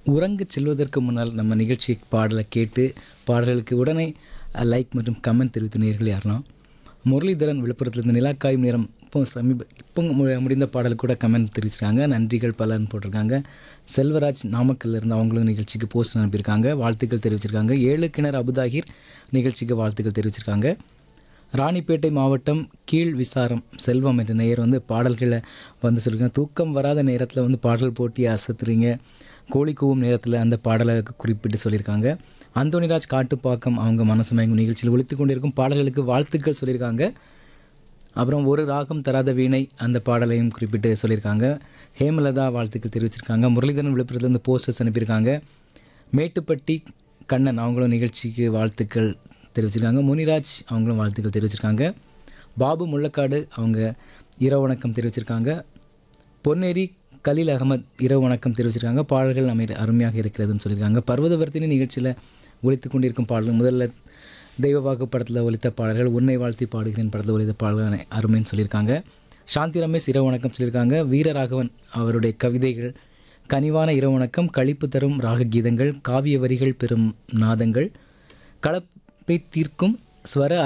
உறங்கச் செல்வதற்கு முன்னால் நம்ம நிகழ்ச்சி பாடலை கேட்டு பாடல்களுக்கு உடனே லைக் மற்றும் கமெண்ட் தெரிவித்த நேர்கள் யாரெல்லாம் முரளிதரன் விழுப்புரத்துலேருந்து நிலாக்காயும் நேரம் இப்போ சமீப இப்போ மு- முடிந்த பாடல் கூட கமெண்ட் தெரிவிச்சிருக்காங்க நன்றிகள் பலன் போட்டிருக்காங்க செல்வராஜ் நாமக்கல்ல இருந்து அவங்களும் நிகழ்ச்சிக்கு போஸ்ட் அனுப்பியிருக்காங்க வாழ்த்துக்கள் தெரிவிச்சிருக்காங்க ஏழு கிணறு அபுதாகிர் நிகழ்ச்சிக்கு வாழ்த்துக்கள் தெரிவிச்சிருக்காங்க ராணிப்பேட்டை மாவட்டம் கீழ் விசாரம் செல்வம் என்ற நேயர் வந்து பாடல்களை வந்து சொல்லியிருக்காங்க தூக்கம் வராத நேரத்தில் வந்து பாடல் போட்டி அசத்துறீங்க கோழி கூவும் நேரத்தில் அந்த பாடலை குறிப்பிட்டு சொல்லியிருக்காங்க அந்தோனிராஜ் காட்டுப்பாக்கம் அவங்க மனசு மயங்கும் நிகழ்ச்சியில் ஒழித்து கொண்டிருக்கும் பாடல்களுக்கு வாழ்த்துக்கள் சொல்லியிருக்காங்க அப்புறம் ஒரு ராகம் தராத வீணை அந்த பாடலையும் குறிப்பிட்டு சொல்லியிருக்காங்க ஹேமலதா வாழ்த்துக்கள் தெரிவிச்சிருக்காங்க முரளிதரன் விழுப்புரத்துலேருந்து போஸ்டர்ஸ் அனுப்பியிருக்காங்க மேட்டுப்பட்டி கண்ணன் அவங்களும் நிகழ்ச்சிக்கு வாழ்த்துக்கள் தெரிவிச்சிருக்காங்க முனிராஜ் அவங்களும் வாழ்த்துக்கள் தெரிவிச்சிருக்காங்க பாபு முள்ளக்காடு அவங்க இரவு வணக்கம் தெரிவிச்சிருக்காங்க பொன்னேரி கலீல் அகமத் இரவு வணக்கம் தெரிவிச்சிருக்காங்க பாடல்கள் அமை அருமையாக இருக்கிறதுன்னு சொல்லியிருக்காங்க பர்வதவர்த்தினி நிகழ்ச்சியில் ஒலித்து கொண்டிருக்கும் பாடல் முதல்ல தெய்வ வாக்கு படத்தில் ஒலித்த பாடல்கள் உன்னை வாழ்த்தி பாடுகிறேன் படத்தில் ஒலித்த பாடல்கள் அருமைன்னு சொல்லியிருக்காங்க சாந்தி ரமேஷ் இரவு வணக்கம் சொல்லியிருக்காங்க வீரராகவன் அவருடைய கவிதைகள் கனிவான இரவு வணக்கம் களிப்பு தரும் ராக கீதங்கள் காவிய வரிகள் பெறும் நாதங்கள் கலப்பை தீர்க்கும் ஸ்வர